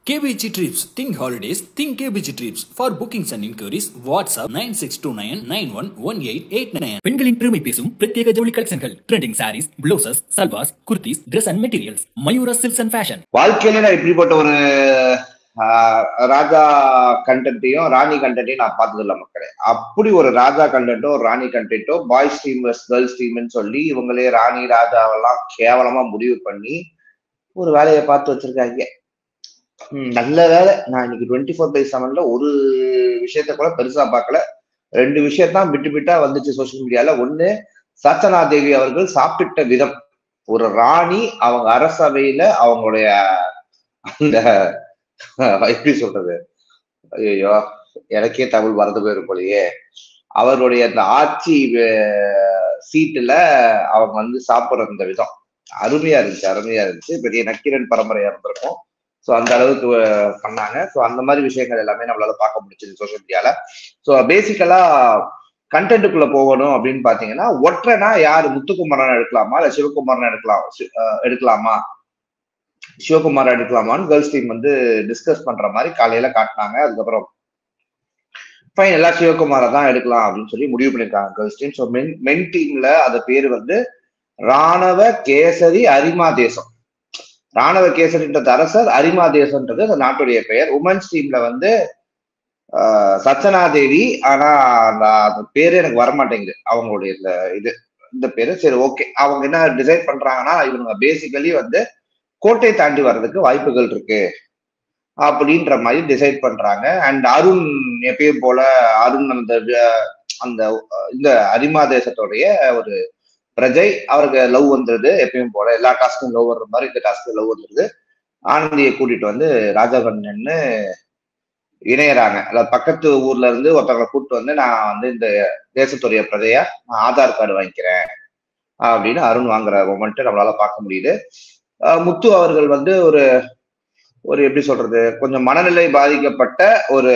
KBG Trips. Think holidays. Think KBG Trips. For bookings and inquiries, WhatsApp 9629911889. பெண்களின் பெருமை பேசும் பிரத்யேக ஜவுளி கலெக்ஷன்கள் trending sarees blouses salwars kurtis Dress and materials Mayura silks and fashion வாழ்க்கையில நான் இப்படிப்பட்ட ஒரு ஆஹ், ராஜா கண்டென்ட்டையும் ராணி கண்டென்ட்டையும் நான் பார்த்தது இல்ல மக்களே அப்படி ஒரு ராஜா கண்டென்ட்டோ ஒரு ராணி கண்டென்ட்டோ பாய்ஸ் டீம் கேர்ள்ஸ் டீம்னு சொல்லி இவங்களே ராணி ராஜாவெல்லாம் கேவலமா முடிவு பண்ணி ஒரு வேலையை பார்த்து வச்சிருக்காங்க ம், நல்ல வேலை நான் இன்னைக்கு டுவெண்ட்டி ஃபோர் பை செவன்ல ஒரு விஷயத்த கூட பெருசா பார்க்கல ரெண்டு விஷயத்தான் விட்டு விட்டா வந்துச்சு சோசியல் மீடியால ஒண்ணு சத்தனா தேவி அவர்கள் சாப்பிட்ட விதம் ஒரு ராணி அவங்க அரசவையில அவங்களுடைய அந்த எப்படி சொல்றது ஐயோ எனக்கே தமிழ் மறந்து போயிரும் போலயே அவருடைய அந்த ஆட்சி சீட்டுல அவங்க வந்து சாப்பிடுற அந்த விதம் அருமையா இருந்துச்சு அருமையா இருந்துச்சு பெரிய நக்கீரன் பரம்பரையா இருந்திருக்கும் ஸோ அந்த அளவுக்கு அஹ், பண்ணாங்க ஸோ அந்த மாதிரி விஷயங்கள் எல்லாமே நம்மளால பார்க்க முடிச்சது சோஷியல் மீடியால ஸோ பேசிக்கலா கண்டென்ட்டுக்குள்ள போகணும் அப்படின்னு பாத்தீங்கன்னா ஒற்றைனா யாரு முத்துக்குமரன் எடுக்கலாமா இல்ல சிவகுமாரன் எடுக்கலாம் சி- அஹ், எடுக்கலாமா சிவகுமார் எடுக்கலாமான்னு கேர்ள்ஸ் டீம் வந்து டிஸ்கஸ் பண்ற மாதிரி காலையில காட்டினாங்க அதுக்கப்புறம் ஃபைனலா சிவகுமாரை தான் எடுக்கலாம் அப்படின்னு சொல்லி முடிவு பண்ணிருக்காங்க girls team so men men டீம்ல அது பேரு வந்து ராணவ கேசரி அரிமா தேசம் ராணவ கேசரின்றது அரசர் அரிமா தேசம்ன்றது அந்த நாட்டுடைய பெயர் உமன்ஸ் டீம்ல வந்து ஆஹ், சச்சனாதேவி ஆனா அந்த அந்த பேரு எனக்கு வரமாட்டேங்குது அவங்களுடைய இந்த இது இந்த பேரு சரி ஓகே அவங்க என்ன டிசைட் பண்றாங்கன்னா இவங்க பேசிக்கலி வந்து கோட்டை தாண்டி வர்றதுக்கு வாய்ப்புகள் இருக்கு அப்படின்ற மாதிரி டிசைட் பண்றாங்க அண்ட் அருண் எப்பயும் போல அருண் அந்த அஹ், அந்த அஹ், இந்த அரிமா தேசத்துடைய ஒரு பிரஜை அவருக்கு லவ் வந்துருது எப்பயும் போல எல்லா டாஸ்க்கும் லவ் வர்ற மாதிரி இந்த டாஸ்க்கு லவ் வந்துருது ஆனந்தியை கூட்டிட்டு வந்து ராஜகண்ணன்னு இணையறாங்க அதாவது பக்கத்து ஊர்ல இருந்து ஒருத்தவங்களை கூட்டிட்டு வந்து நான் வந்து இந்த தேசத்துடைய பிரஜையா நான் ஆதார் கார்டு வாங்கிக்கிறேன் அப்படின்னு அருண் வாங்குற மொமெண்ட் நம்மளால பார்க்க முடியுது அஹ் முத்து அவர்கள் வந்து ஒரு ஒரு எப்படி சொல்றது கொஞ்சம் மனநிலை பாதிக்கப்பட்ட ஒரு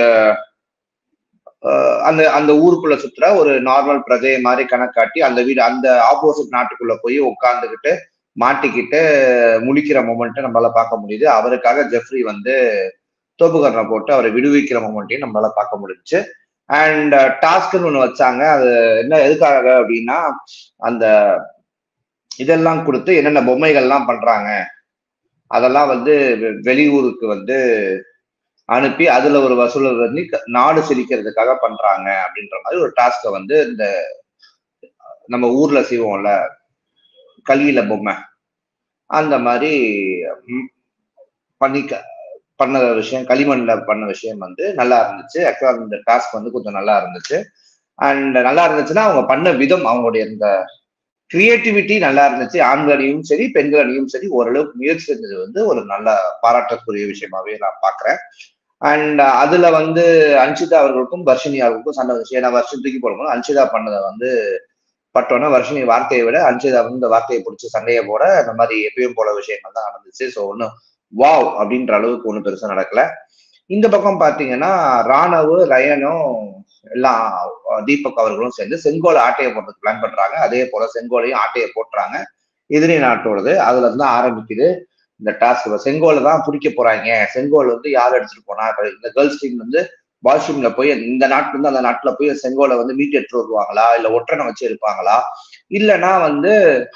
அஹ் அந்த அந்த ஊருக்குள்ள சுத்துற ஒரு நார்மல் பிரஜையை மாதிரி கணக்காட்டி அந்த வீடு அந்த ஆப்போசிட் நாட்டுக்குள்ள போய் உட்கார்ந்துகிட்டு மாட்டிக்கிட்டு முழிக்கிற மொமெண்ட்டை நம்மளால பார்க்க முடியுது அவருக்காக ஜெஃப்ரி வந்து தோப்புக்கரணை போட்டு அவரை விடுவிக்கிற மொமெண்ட்டையும் நம்மளால பார்க்க முடிஞ்சுச்சு அண்ட் டாஸ்க்னு ஒண்ணு வச்சாங்க அது என்ன எதுக்காக அப்படின்னா அந்த இதெல்லாம் கொடுத்து என்னென்ன பொம்மைகள்லாம் பண்றாங்க அதெல்லாம் வந்து வெ- வெளியூருக்கு வந்து அனுப்பி அதுல ஒரு வசூல் பண்ணி க- நாடு சிரிக்கிறதுக்காக பண்றாங்க அப்படின்ற மாதிரி ஒரு டாஸ்கை வந்து இந்த நம்ம ஊர்ல செய்வோம்ல களியில பொம்மை அந்த மாதிரி ம், பண்ணி க- பண்ண விஷயம் களிமண்ல பண்ண விஷயம் வந்து நல்லா இருந்துச்சு ஆக்சுவலா இந்த டாஸ்க் வந்து கொஞ்சம் நல்லா இருந்துச்சு அண்ட் நல்லா இருந்துச்சுன்னா அவங்க பண்ண விதம் அவங்களுடைய இந்த கிரியேட்டிவிட்டி நல்லா இருந்துச்சு ஆண்களையும் சரி பெண்களையும் சரி ஓரளவுக்கு முயற்சி செஞ்சது வந்து ஒரு நல்ல பாராட்டக்கூடிய விஷயமாவே நான் பாக்குறேன் அண்ட் அதுல வந்து அன்ஷிதா அவர்களுக்கும் வர்ஷினி அவர்களுக்கும் சண்டை வந்துச்சு ஏன்னா வருஷம் தூக்கி போடும்போது அன்ஷிதா பண்ணதை வந்து பட்டோன்னா வர்ஷினி வார்த்தையை விட அன்ஷிதா வந்து இந்த வார்த்தையை பிடிச்சி சண்டையை போட அந்த மாதிரி எப்பயும் போல விஷயங்கள் தான் நடந்துச்சு ஸோ ஒன்றும் வாவ் அப்படின்ற அளவுக்கு ஒன்றும் பெருசா நடக்கல இந்த பக்கம் பாத்தீங்கன்னா ராணவ் ரயனும் எல்லாம் அஹ், தீபக் அவர்களும் சேர்ந்து செங்கோலை ஆட்டையை போடுறதுக்கு பிளான் பண்றாங்க அதே போல செங்கோலையும் ஆட்டையை போட்டுறாங்க எதிரி நாட்டோடது அதுல இருந்து ஆரம்பிக்குது இந்த டாஸ்க் செங்கோலை தான் பிடிக்க போறாங்க செங்கோல் வந்து யார் எடுத்துட்டு போனா இப்ப இந்த கேர்ள்ஸ் டீம் வந்து பாய்ஸ் டீம்ல போய் இந்த நாட்டுல இருந்து அந்த நாட்டுல போய் செங்கோலை வந்து மீட் எடுத்துட்டு வருவாங்களா இல்ல ஒற்றனை வச்சு எடுப்பாங்களா இல்லைன்னா வந்து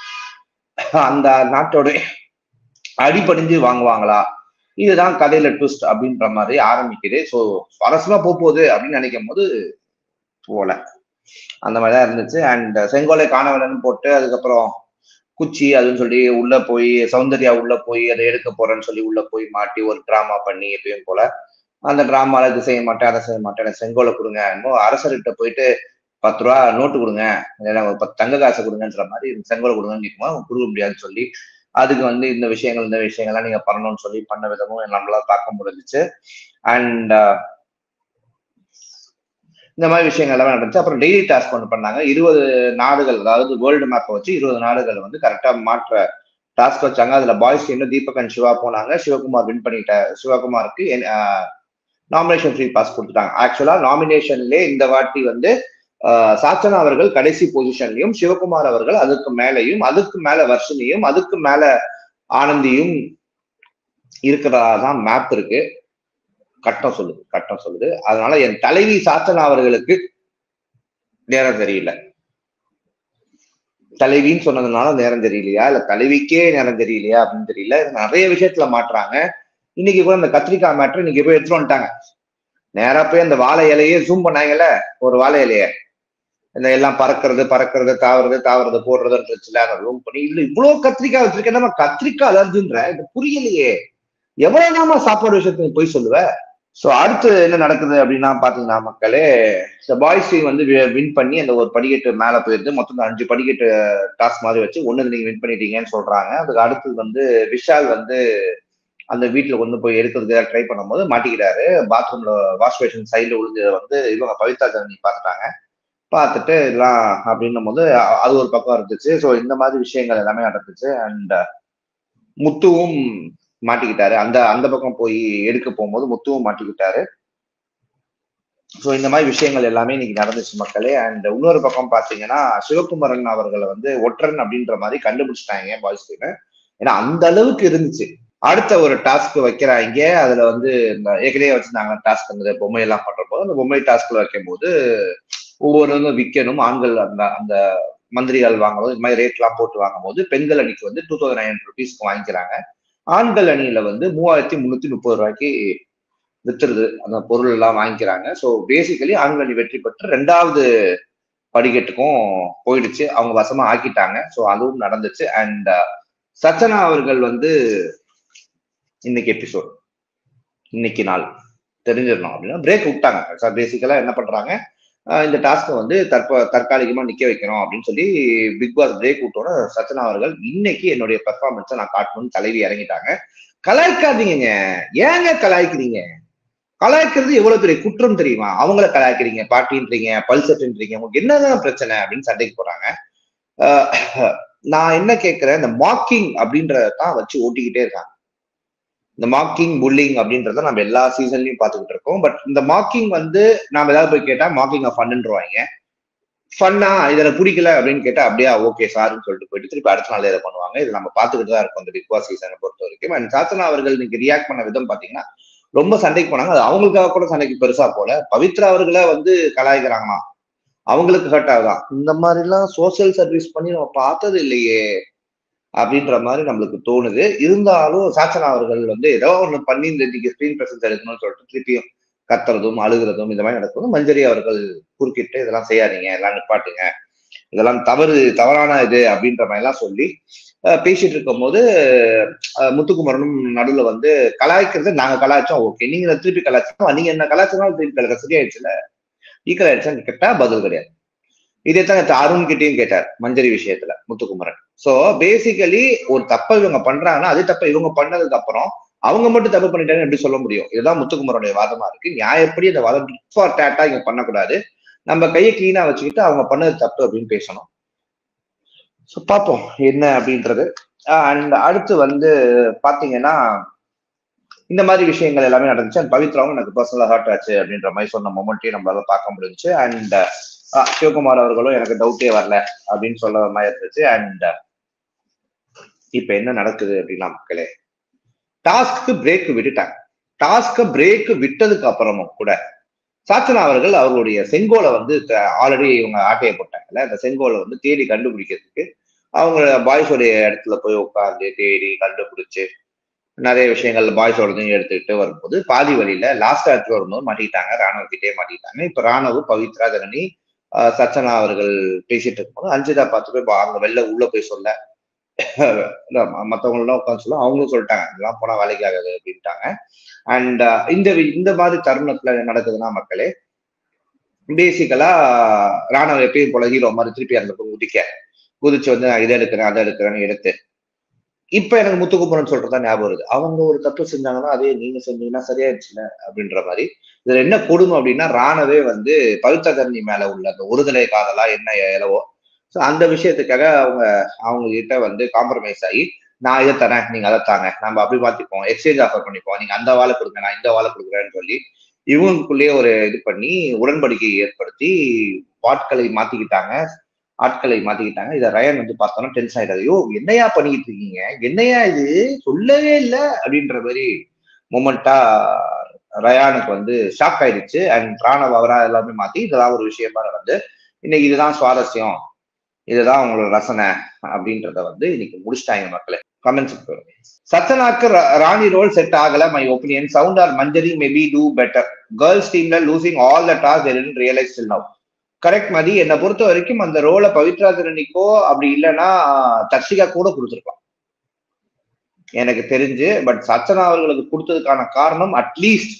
அந்த நாட்டோட அடிபணிஞ்சு வாங்குவாங்களா இதுதான் கதையில ட்விஸ்ட் அப்படின்ற மாதிரி ஆரம்பிக்குது ஸோ சுவாரஸ்யமா போக போகுது அப்படின்னு நினைக்கும் போது போல அந்த மாதிரிதான் இருந்துச்சு அண்ட் செங்கோலை காணவலன்னு போட்டு அதுக்கப்புறம் குச்சி அதுன்னு சொல்லி உள்ள போய் சௌந்தர்யா உள்ள போய் அதை எடுக்க போறேன்னு சொல்லி உள்ள போய் மாட்டி ஒரு டிராமா பண்ணி எப்பயும் போல அந்த டிராமால இது செய்ய மாட்டேன் அதை செய்ய மாட்டேன் எனக்கு செங்கோலை கொடுங்க என்னமோ அரசர்கிட்ட போயிட்டு பத்து ரூபா நோட்டு கொடுங்க இல்லைன்னா ஒரு பத்து தங்க காசை கொடுங்கன்ற மாதிரி செங்கோலை கொடுங்கன்னு கேட்கும்போது அவங்க கொடுக்க முடியாதுன்னு சொல்லி அதுக்கு வந்து இந்த விஷயங்கள் இந்த விஷயங்கள்லாம் நீங்க பண்ணணும்னு சொல்லி பண்ண விதமும் நம்மளால பார்க்க முடிஞ்சிச்சு அண்ட் இந்த மாதிரி விஷயங்கள் எல்லாமே நடந்துச்சு அப்புறம் டெய்லி டாஸ்க் ஒன்று பண்ணாங்க இருபது நாடுகள் அதாவது வேர்ல்டு மேப்பை வச்சு இருபது நாடுகள் வந்து கரெக்டா மாற்ற டாஸ்க் வச்சாங்க அதுல பாய்ஸ் டீம்ல தீபக் அண்ட் சிவா போனாங்க சிவகுமார் வின் பண்ணிட்ட சிவகுமாருக்கு நாமினேஷன் ஃப்ரீ பாஸ் கொடுத்துட்டாங்க ஆக்சுவலா நாமினேஷன்லேயே இந்த வாட்டி வந்து ஆஹ், சாச்சனா அவர்கள் கடைசி பொசிஷன்லயும் சிவகுமார் அவர்கள் அதுக்கு மேலையும் அதுக்கு மேல வர்ஷினியும் அதுக்கு மேல ஆனந்தியும் இருக்கிறதா தான் மேப் இருக்கு கட்டம் சொல்லுது கட்டம் சொல்லுது அதனால என் தலைவி சாத்தனா அவர்களுக்கு நேரம் தெரியல தலைவின்னு சொன்னதுனால நேரம் தெரியலையா இல்ல தலைவிக்கே நேரம் தெரியலையா அப்படின்னு தெரியல நிறைய விஷயத்துல மாட்டுறாங்க இன்னைக்கு கூட இந்த கத்திரிக்காய் மேட்ரு இன்னைக்கு போய் எடுத்துட்டு வந்துட்டாங்க நேரா போய் அந்த வாழை இலையே ஜூம் பண்ணாங்கல்ல ஒரு வாழை இலைய இந்த எல்லாம் பறக்கிறது பறக்கிறது தாவறது தாவறது போடுறதுன்னு இருந்துச்சுல அதை ரூம் பண்ணி இல்ல இவ்வளவு கத்திரிக்காய் வச்சிருக்கேன் நம்ம கத்திரிக்காய் அலர்ஜின்ற இது புரியலையே எவ்வளவு நாம சாப்பாடு விஷயத்துக்கு போய் சொல்லுவ சோ அடுத்து என்ன நடக்குது அப்படின்னா பாத்தீங்கன்னா மக்களே இந்த பாய்ஸ் டீம் வந்து வின் பண்ணி அந்த ஒரு படிக்கட்டு மேல போயிருந்து மொத்தம் அஞ்சு படிக்கட்டு டாஸ் மாதிரி வச்சு ஒண்ணு நீங்க வின் பண்ணிட்டீங்கன்னு சொல்றாங்க அதுக்கு அடுத்தது வந்து விஷால் வந்து அந்த வீட்டுல கொண்டு போய் எடுக்கிறதுக்கு ட்ரை பண்ணும்போது மாட்டிக்கிறாரு பாத்ரூம்ல வாஷ் பேஷன் சைட்ல விழுந்ததை வந்து இவங்க பவித்ரா ஜனனி பார்த்துட்டாங்க பார்த்துட்டு எல்லாம் அப்படின்னும் போது அது ஒரு பக்கம் இருந்துச்சு ஸோ இந்த மாதிரி விஷயங்கள் எல்லாமே நடந்துச்சு அண்ட் முத்துவும் மாட்டிக்கிட்டாரு அந்த அந்த பக்கம் போய் எடுக்க போகும்போது முத்துவும் மாட்டிக்கிட்டாரு ஸோ இந்த மாதிரி விஷயங்கள் எல்லாமே இன்னைக்கு நடந்துச்சு மக்களே அண்ட் இன்னொரு பக்கம் பாத்தீங்கன்னா சிவகுமரன் அவர்களை வந்து ஒற்றன் அப்படின்ற மாதிரி கண்டுபிடிச்சிட்டாங்க பாய்ஸ் டீம் ஏன்னா அந்த அளவுக்கு இருந்துச்சு அடுத்த ஒரு டாஸ்க் வைக்கிறாங்க அதுல வந்து இந்த ஏற்கனவே வச்சிருந்தாங்க டாஸ்க் அந்த பொம்மை எல்லாம் பண்ற போது அந்த பொம்மை டாஸ்க்ல வைக்கும் போது ஒவ்வொருவங்க விற்கணும் ஆண்கள் அந்த அந்த மந்திரிகள் வாங்கும்போது இந்த மாதிரி ரேட் எல்லாம் போட்டு வாங்கும் போது பெண்கள் அணிக்கு வந்து டூ தௌசண்ட் நைன் ருபீஸ்க்கு வாங்கிக்கிறாங்க ஆண்கள் அணியில வந்து மூவாயிரத்தி முன்னூத்தி முப்பது ரூபாய்க்கு வித்துருது அந்த பொருள் எல்லாம் வாங்கிக்கிறாங்க ஸோ பேசிக்கலி ஆண்கள் அணி வெற்றி பெற்று ரெண்டாவது படிக்கட்டுக்கும் போயிடுச்சு அவங்க வசமா ஆக்கிட்டாங்க ஸோ அதுவும் நடந்துச்சு அண்ட் சச்சனா அவர்கள் வந்து இன்னைக்கு எபிசோட் இன்னைக்கு நாள் தெரிஞ்சிடணும் அப்படின்னா பிரேக் விட்டாங்க பேசிக்கலா என்ன பண்றாங்க இந்த டாஸ்க்கை வந்து தற்ப தற்காலிகமா நிக்க வைக்கணும் அப்படின்னு சொல்லி பிக் பாஸ் பிரேக் விட்டோட சச்சனா அவர்கள் இன்னைக்கு என்னுடைய பெர்ஃபார்மன்ஸை நான் காட்டணும்னு தலைவி இறங்கிட்டாங்க கலாய்க்காதீங்க ஏங்க கலாய்க்கிறீங்க கலாய்க்கிறது எவ்வளவு பெரிய குற்றம் தெரியுமா அவங்கள கலாய்க்கிறீங்க பாட்டின்றீங்க பல்சட்டுன்றீங்க உங்களுக்கு என்னதான் பிரச்சனை அப்படின்னு சண்டைக்கு போறாங்க நான் என்ன கேட்கிறேன் இந்த மாக்கிங் அப்படின்றதான் வச்சு ஓட்டிக்கிட்டே இருக்காங்க இந்த மாக்கிங் புல்லிங் அப்படின்றத நம்ம எல்லா சீசன்லயும் பார்த்துக்கிட்டு இருக்கோம் பட் இந்த மாக்கிங் வந்து நாம ஏதாவது போய் கேட்டா மாக்கிங் ஃபன்னுருவாங்க ஃபன்னா இதுல பிடிக்கல அப்படின்னு கேட்டா அப்படியே ஓகே சார்னு சொல்லிட்டு போயிட்டு திருப்பி அடுத்த நாள் இதை பண்ணுவாங்க இது நம்ம பார்த்துக்கிட்டு தான் இருக்கோம் இந்த பிக் பாஸ் சீசனை பொறுத்த வரைக்கும் அண்ட் சாத்தனா அவர்கள் இன்னைக்கு ரியாக்ட் பண்ண விதம் பாத்தீங்கன்னா ரொம்ப சண்டைக்கு போனாங்க அது அவங்களுக்காக கூட சண்டைக்கு பெருசா போல பவித்ரா அவர்களை வந்து கலாய்க்கிறாங்களாம் அவங்களுக்கு ஹர்ட் ஆகுதான் இந்த மாதிரி எல்லாம் சோசியல் சர்வீஸ் பண்ணி நம்ம பார்த்தது இல்லையே அப்படின்ற மாதிரி நம்மளுக்கு தோணுது இருந்தாலும் சாச்சனா அவர்கள் வந்து ஏதோ ஒண்ணு பண்ணி இந்த இன்னைக்கு ஸ்கிரீன் பிரசன்ஸ் எடுக்கணும்னு சொல்லிட்டு திருப்பியும் கத்துறதும் அழுகிறதும் இந்த மாதிரி நடக்கும் மஞ்சரி அவர்கள் குறுக்கிட்டு இதெல்லாம் செய்யாதீங்க எல்லாம் நிப்பாட்டுங்க இதெல்லாம் தவறு தவறான இது அப்படின்ற மாதிரி எல்லாம் சொல்லி பேசிட்டு இருக்கும் போது முத்துக்குமரனும் நடுவுல வந்து கலாய்க்கிறது நாங்க கலாய்ச்சோம் ஓகே நீங்க திருப்பி கலாய்ச்சோம் நீங்க என்ன கலாய்ச்சனாலும் திருப்பி கலாய்க்க சரியாயிடுச்சுல ஈக்கல் ஆயிடுச்சான்னு கேட்டா பதில் கிடையாது இதே தான் அருண் கிட்டையும் கேட்டார் மஞ்சரி விஷயத்துல முத்துக்குமரன் சோ பேசிக்கலி ஒரு தப்ப இவங்க பண்றாங்கன்னா அதே தப்ப இவங்க பண்ணதுக்கு அப்புறம் அவங்க மட்டும் தப்பு பண்ணிட்டாங்கன்னு எப்படி சொல்ல முடியும் இதுதான் முத்துக்குமரனுடைய வாதமா இருக்கு நியாயப்படி அந்த வாதம் ஃபார் டேட்டா இங்க பண்ணக்கூடாது நம்ம கையை கிளீனா வச்சுக்கிட்டு அவங்க பண்ணது தப்பு அப்படின்னு பேசணும் ஸோ பார்ப்போம் என்ன அப்படின்றது அண்ட் அடுத்து வந்து பாத்தீங்கன்னா இந்த மாதிரி விஷயங்கள் எல்லாமே நடந்துச்சு அண்ட் பவித்ராவும் எனக்கு பர்சனலா ஹர்ட் ஆச்சு அப்படின்ற மாதிரி சொன்ன மொமெண்ட்டையும் நம்மளால பார்க்க முடிஞ்சுச்சு அண்ட் சிவகுமார் அவர்களும் எனக்கு டவுட்டே வரல அப்படின்னு சொல்ல மாதிரி இருந்துச்சு அண்ட் இப்ப என்ன நடக்குது அப்படின்னா மக்களே டாஸ்க்கு பிரேக் விட்டுட்டாங்க டாஸ்க பிரேக் விட்டதுக்கு அப்புறமும் கூட சாச்சனா அவர்கள் அவர்களுடைய செங்கோலை வந்து ஆல்ரெடி இவங்க ஆட்டையை போட்டாங்கல்ல அந்த செங்கோலை வந்து தேடி கண்டுபிடிக்கிறதுக்கு அவங்க பாய்ஸோடைய இடத்துல போய் உட்காந்து தேடி கண்டுபிடிச்சு நிறைய விஷயங்கள் பாய்ஸோடதையும் எடுத்துக்கிட்டு வரும்போது பாதி வழியில லாஸ்ட் இடத்துல வரும்போது மாட்டிக்கிட்டாங்க ராணுவ கிட்டே மாட்டிக்கிட்டாங்க இப்ப ராணுவ பவித்ரா ஜனனி சச்சனா அவர்கள் பேசிட்டு இருக்கும்போது அஞ்சிதா பார்த்து போய் அங்க வெளில உள்ள போய் சொல்ல மற்றவங்களெல்லாம் உட்காந்து சொல்ல அவங்களும் சொல்லிட்டாங்க இதெல்லாம் போனா வேலைக்கு ஆகாது அப்படின்ட்டாங்க அண்ட் இந்த இந்த மாதிரி தருணத்துல நடக்குதுன்னா மக்களே பேசிக்கலா ராணுவ எப்பயும் போல ஹீரோ மாதிரி திருப்பி அந்த குதிக்க குதிச்சு வந்து நான் இதை எடுக்கிறேன் அதை எடுக்கிறேன்னு எடுத்து இப்ப எனக்கு முத்துக்குமரன் சொல்றதா ஞாபகம் வருது அவங்க ஒரு தப்பு செஞ்சாங்கன்னா அதே நீங்க செஞ்சீங்கன்னா சரியாயிடுச்சுல அப்படின்ற மாதிரி இதுல என்ன கொடுமை அப்படின்னா ராணவே வந்து பவித்ர தரணி மேல உள்ள அந்த ஒருதலை காதலா என்ன இலவோ ஸோ அந்த விஷயத்துக்காக அவங்க அவங்க கிட்ட வந்து காம்ப்ரமைஸ் ஆகி நான் இதை தரேன் நீங்க அதை தாங்க நம்ம அப்படி மாத்திப்போம் எக்ஸ்சேஞ்ச் ஆஃபர் பண்ணிப்போம் நீங்க அந்த வாழை கொடுங்க நான் இந்த வாழை கொடுக்குறேன்னு சொல்லி இவங்களுக்குள்ளேயே ஒரு இது பண்ணி உடன்படிக்கையை ஏற்படுத்தி ஆட்களை மாத்திக்கிட்டாங்க ஆட்களை மாத்திக்கிட்டாங்க இதை ரயன் வந்து பார்த்தோம்னா டென்ஷன் ஆயிடாது ஐயோ என்னையா பண்ணிக்கிட்டு இருக்கீங்க என்னையா இது சொல்லவே இல்லை அப்படின்ற மாதிரி மூமெண்டா ரயானுக்கு வந்து ஷாக் ஆயிடுச்சு அண்ட் பிராணவ் அவரா எல்லாமே மாத்தி இதெல்லாம் ஒரு விஷயமா வந்து இன்னைக்கு இதுதான் சுவாரஸ்யம் இதுதான் உங்களோட ரசனை அப்படின்றத வந்து இன்னைக்கு முடிச்சிட்டாங்க மக்களே கமெண்ட்ஸ் சத்தனாக்கு ராணி ரோல் செட் ஆகல my opinion sound or Manjari maybe two better girls டீம்ல losing all the tasks realize till now correct மதி என்னை பொறுத்த வரைக்கும் அந்த ரோலை பவித்ரா திருநிக்கோ அப்படி இல்லைன்னா தர்ஷிகா கூட கொடுத்துருக்கலாம் எனக்கு தெரிஞ்சு பட் சச்சனா அவர்களுக்கு கொடுத்ததுக்கான காரணம் அட்லீஸ்ட்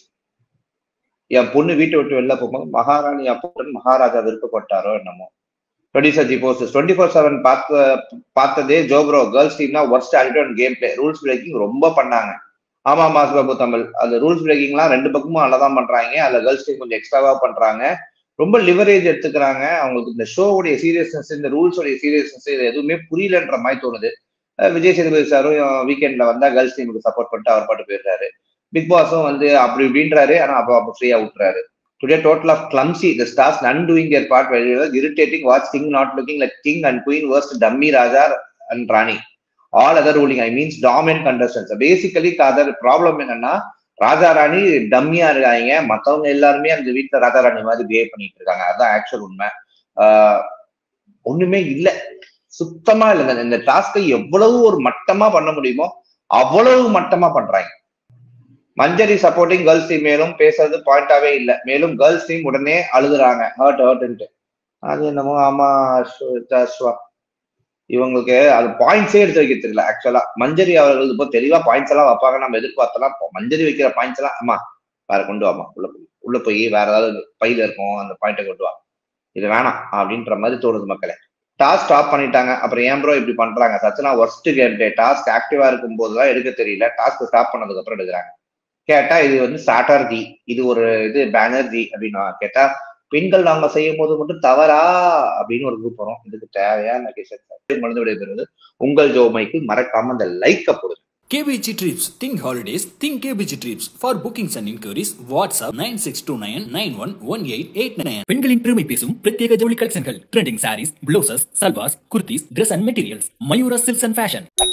என் பொண்ணு வீட்டை விட்டு வெளில போகும்போது மகாராணி அப்போடன் மகாராஜா விருப்பப்பட்டாரோ என்னமோ டுவெண்ட்டி சர்ஜி போஸ்ட் டுவெண்ட்டி ஃபோர் செவன் பார்த்த பார்த்ததே ஜோப்ரோ கேர்ள்ஸ் டீம்னா worst auditor game play rules breaking ரொம்ப பண்ணாங்க ஆமா மாஸ் பாபு தமிழ் அந்த ரூல்ஸ் பிரேக்கிங்லாம் ரெண்டு பக்கமும் நல்லா தான் பண்றாங்க அதுல கேர்ள்ஸ் டீம் கொஞ்சம் எக்ஸ்ட்ராவா பண்றாங்க ரொம்ப லிவரேஜ் எடுத்துக்கிறாங்க அவங்களுக்கு இந்த ஷோவுடைய சீரியஸ்னஸ் இந்த ரூல்ஸோடைய சீரியஸ்னஸ் இது எதுவுமே புரியலன்ற மாதிரி தோணுது விஜய் சேதுபதி சாரும் வீக்கெண்ட்ல வந்தா கேர்ள்ஸ் டீமுக்கு சப்போர்ட் பண்ணிட்டு அவர் பாட்டு போயிடுறாரு பிக் பாஸும் வந்து அப்படி இப்படின்றாரு ஆனா அப்போ அப்போ ஃப்ரீயா விட்டுறாரு today total of clumsy the stars none doing their part irritating watch king not looking like king and queen worst dummy raja and rani all other ruling I means dominant contestants basically other problem என்னன்னா ராஜா ராணி டம்மியா இருக்காங்க மத்தவங்க எல்லாருமே அந்த வீட்டுல ராஜா ராணி மாதிரி behave பண்ணிட்டு இருக்காங்க அதான் ஆக்சுவல் உண்மை ஒண்ணுமே இல்ல சுத்தமா இல்லைங்க இந்த டாஸ்கை எவ்வளவு ஒரு மட்டமா பண்ண முடியுமோ அவ்வளவு மட்டமா பண்றாங்க மஞ்சரி சப்போர்ட்டிங் கேர்ள்ஸ் டீம் மேலும் பேசுறது பாயிண்டாவே இல்லை மேலும் கேர்ள்ஸ் டீம் உடனே அழுகுறாங்க ஹர்ட் ஹர்ட்ன்ட்டு அது என்னமோ ஆமா அஸ்வா இவங்களுக்கு அது பாயிண்ட்ஸே எடுத்து வைக்க தெரியல ஆக்சுவலா மஞ்சரி அவர்கள் இப்போ தெளிவா பாயிண்ட்ஸ் எல்லாம் வைப்பாங்க நம்ம எதிர்பார்த்தலாம் மஞ்சரி வைக்கிற பாயிண்ட்ஸ் எல்லாம் ஆமா வேற கொண்டு வாமா உள்ள போய் உள்ள போய் வேற ஏதாவது பையில இருக்கும் அந்த பாயிண்ட்டை கொண்டு வா இது வேணாம் அப்படின்ற மாதிரி தோணுது மக்களே டாஸ்க் ஸ்டாப் பண்ணிட்டாங்க அப்புறம் ஏன் ப்ரோ இப்படி பண்றாங்க Sachana worst game day task ஆக்டிவா இருக்கும் போதுதான் எடுக்க தெரியல டாஸ்க் ஸ்டாப் பண்ணதுக்கு அப்புறம் எடுக்கிறாங்க கேட்டா இது வந்து சாட்டர்ஜி இது ஒரு இது பேனர்ஜி அப்படின்னு கேட்டா பெண்கள் நாங்க செய்யும் போது மட்டும் தவறா அப்படின்னு ஒரு குரூப் வரும் இதுக்கு தேவையான கேசட் மருந்து விடைபெறுவது உங்கள் ஜோமைக்கு மறக்காம அந்த லைக்க போடுங்க KBG Trips. Think holidays. Think KBG Trips. For bookings and inquiries, WhatsApp 9629911889. பெண்களின் பெருமை பேசும் பிரத்யேக ஜவுளி கலெக்ஷன்கள் trending sarees blouses salwars kurtis Dress and materials Mayura silks and fashion